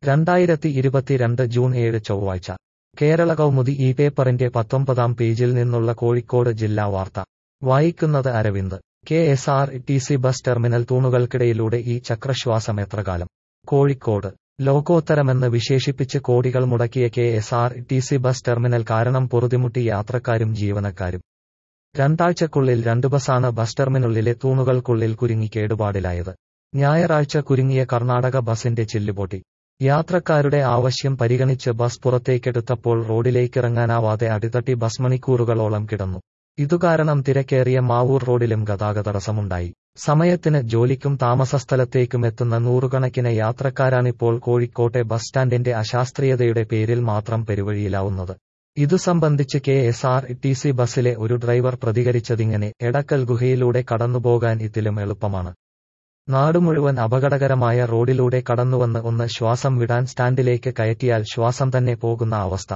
രണ്ടായിരത്തി ഇരുപത്തിരണ്ട് ജൂൺ ഏഴ് ചൊവ്വാഴ്ച കേരള കൗമുദി ഈ പേപ്പറിന്റെ പത്തൊമ്പതാം പേജിൽ നിന്നുള്ള കോഴിക്കോട് ജില്ലാ വാർത്ത വായിക്കുന്നത് Aravind K S R T C bus terminal തൂണുകൾക്കിടയിലൂടെ ഈ ചക്രശ്വാസം എത്രകാലം കോഴിക്കോട് ലോകോത്തരമെന്ന് വിശേഷിപ്പിച്ച് കോടികൾ മുടക്കിയ K S R T C bus terminal കാരണം പൊറുതിമുട്ടി യാത്രക്കാരും ജീവനക്കാരും രണ്ടാഴ്ചക്കുള്ളിൽ രണ്ടു ബസാണ് ബസ് ടെർമിനുള്ളിലെ തൂണുകൾക്കുള്ളിൽ കുരുങ്ങി കേടുപാടിലായത് ഞായറാഴ്ച കുരുങ്ങിയ കർണാടക ബസിന്റെ ചില്ലുപൊട്ടി യാത്രക്കാരുടെ ആവശ്യം പരിഗണിച്ച് ബസ് പുറത്തേക്കെടുത്തപ്പോൾ റോഡിലേക്കിറങ്ങാനാവാതെ അടിതട്ടി ബസ് മണിക്കൂറുകളോളം കിടന്നു ഇതുകാരണം തിരക്കേറിയ മാവൂർ റോഡിലും ഗതാഗതടസ്സമുണ്ടായി സമയത്തിന് ജോലിക്കും താമസസ്ഥലത്തേക്കും എത്തുന്ന നൂറുകണക്കിന് യാത്രക്കാരാണിപ്പോൾ കോഴിക്കോട്ടെ ബസ് സ്റ്റാൻഡിന്റെ അശാസ്ത്രീയതയുടെ പേരിൽ മാത്രം പെരുവഴിയിലാവുന്നത് ഇതു സംബന്ധിച്ച് K S R T C ബസ്സിലെ ഒരു ഡ്രൈവർ പ്രതികരിച്ചതിങ്ങനെ എടക്കൽ ഗുഹയിലൂടെ കടന്നുപോകാൻ ഇതിലും എളുപ്പമാണ് നാടു മുഴുവൻ അപകടകരമായ റോഡിലൂടെ കടന്നുവന്ന് ഒന്ന് ശ്വാസം വിടാൻ സ്റ്റാൻഡിലേക്ക് കയറ്റിയാൽ ശ്വാസം തന്നെ പോകുന്ന അവസ്ഥ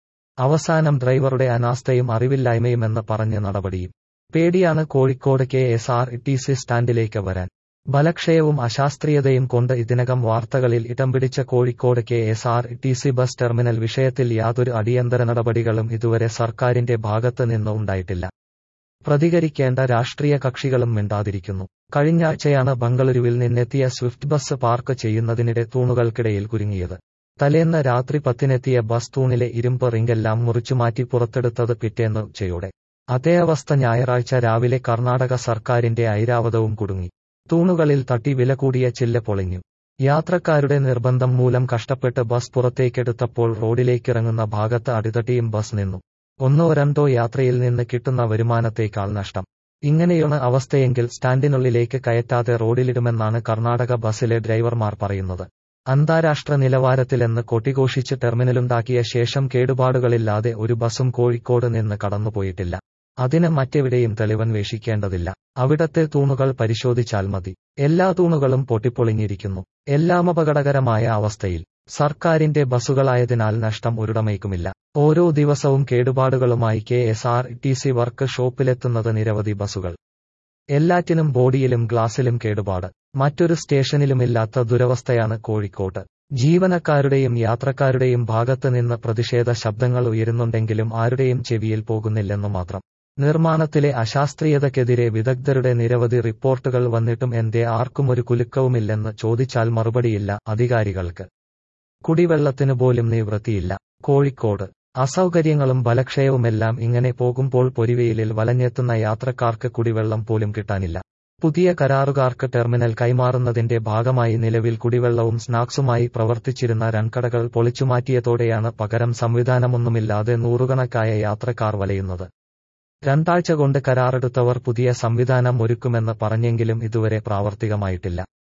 അവസാനം ഡ്രൈവറുടെ അനാസ്ഥയും അറിവില്ലായ്മയുമെന്ന് പറഞ്ഞ് നടപടിയും പേടിയാണ് Kozhikode K S R T C സ്റ്റാൻഡിലേക്ക് വരാൻ ബലക്ഷയവും അശാസ്ത്രീയതയും കൊണ്ട് ഇതിനകം വാർത്തകളിൽ ഇടം പിടിച്ച Kozhikode K S R T C bus terminal വിഷയത്തിൽ യാതൊരു അടിയന്തര നടപടികളും ഇതുവരെ സർക്കാരിന്റെ ഭാഗത്ത് നിന്ന് ഉണ്ടായിട്ടില്ല പ്രതികരിക്കേണ്ട രാഷ്ട്രീയ കക്ഷികളും മിണ്ടാതിരിക്കുന്നു കഴിഞ്ഞാഴ്ചയാണ് ബംഗളൂരുവിൽ നിന്നെത്തിയ സ്വിഫ്റ്റ് ബസ് പാർക്ക് ചെയ്യുന്നതിനിടെ തൂണുകൾക്കിടയിൽ കുരുങ്ങിയത് തലേന്ന് രാത്രി പത്തിനെത്തിയ ബസ് തൂണിലെ ഇരുമ്പ് റിംഗെല്ലാം മുറിച്ചുമാറ്റി പുറത്തെടുത്തത് പിറ്റേന്ന് ഉച്ചയോടെ അതേ അവസ്ഥ ഞായറാഴ്ച രാവിലെ കർണാടക സർക്കാരിന്റെ ഐരാവതവും കുടുങ്ങി തൂണുകളിൽ തട്ടി വില കൂടിയ ചില്ല പൊളിഞ്ഞു യാത്രക്കാരുടെ നിർബന്ധം മൂലം കഷ്ടപ്പെട്ട് ബസ് പുറത്തേക്കെടുത്തപ്പോൾ റോഡിലേക്കിറങ്ങുന്ന ഭാഗത്ത് അടിതട്ടിയും ബസ് നിന്നു ഒന്നോ രണ്ടോ യാത്രയിൽ നിന്ന് കിട്ടുന്ന വരുമാനത്തേക്കാൾ നഷ്ടം ഇങ്ങനെയാണ് അവസ്ഥയെങ്കിൽ സ്റ്റാൻഡിനുള്ളിലേക്ക് കയറ്റാതെ റോഡിലിടുമെന്നാണ് കർണാടക ബസ്സിലെ ഡ്രൈവർമാർ പറയുന്നത് അന്താരാഷ്ട്ര നിലവാരത്തിലെന്ന് കൊട്ടിഘോഷിച്ച് ടെർമിനലുണ്ടാക്കിയ ശേഷം കേടുപാടുകളില്ലാതെ ഒരു ബസും കോഴിക്കോട് നിന്ന് കടന്നുപോയിട്ടില്ല അതിന് മറ്റെവിടെയും തെളിവന്വേഷിക്കേണ്ടതില്ല അവിടത്തെ തൂണുകൾ പരിശോധിച്ചാൽ മതി എല്ലാ തൂണുകളും പൊട്ടിപ്പൊളിഞ്ഞിരിക്കുന്നു എല്ലാം അപകടകരമായ അവസ്ഥയിൽ സർക്കാരിന്റെ ബസ്സുകളായതിനാൽ നഷ്ടം ഒരിടമേക്കുമില്ല ഓരോ ദിവസവും കേടുപാടുകളുമായി K S R T C work ഷോപ്പിലെത്തുന്നത് നിരവധി ബസ്സുകൾ എല്ലാറ്റിനും ബോഡിയിലും ഗ്ലാസിലും കേടുപാട് മറ്റൊരു സ്റ്റേഷനിലുമില്ലാത്ത ദുരവസ്ഥയാണ് കോഴിക്കോട്ട് ജീവനക്കാരുടെയും യാത്രക്കാരുടെയും ഭാഗത്ത് നിന്ന് പ്രതിഷേധ ശബ്ദങ്ങൾ ഉയരുന്നുണ്ടെങ്കിലും ആരുടെയും ചെവിയിൽ പോകുന്നില്ലെന്നു മാത്രം നിർമ്മാണത്തിലെ അശാസ്ത്രീയതയ്ക്കെതിരെ വിദഗ്ധരുടെ നിരവധി റിപ്പോർട്ടുകൾ വന്നിട്ടും എന്തേ ആർക്കും ഒരു കുലുക്കവുമില്ലെന്ന് ചോദിച്ചാൽ മറുപടിയില്ല അധികാരികൾക്ക് കുടിവെള്ളത്തിനു പോലും നിവൃത്തിയില്ല കോഴിക്കോട് അസൗകര്യങ്ങളും ബലക്ഷയവുമെല്ലാം ഇങ്ങനെ പോകുമ്പോൾ പൊരിവെയിലിൽ വലഞ്ഞെത്തുന്ന യാത്രക്കാർക്ക് കുടിവെള്ളം പോലും കിട്ടാനില്ല പുതിയ കരാറുകാർക്ക് ടെർമിനൽ കൈമാറുന്നതിന്റെ ഭാഗമായി നിലവിൽ കുടിവെള്ളവും സ്നാക്സുമായി പ്രവർത്തിച്ചിരുന്ന രൺകടകൾ പൊളിച്ചുമാറ്റിയതോടെയാണ് പകരം സംവിധാനമൊന്നുമില്ലാതെ നൂറുകണക്കായ യാത്രക്കാർ വലയുന്നത് രണ്ടാഴ്ച കൊണ്ട് കരാറെടുത്തവർ പുതിയ സംവിധാനം ഒരുക്കുമെന്ന് പറഞ്ഞെങ്കിലും ഇതുവരെ പ്രാവർത്തികമായിട്ടില്ല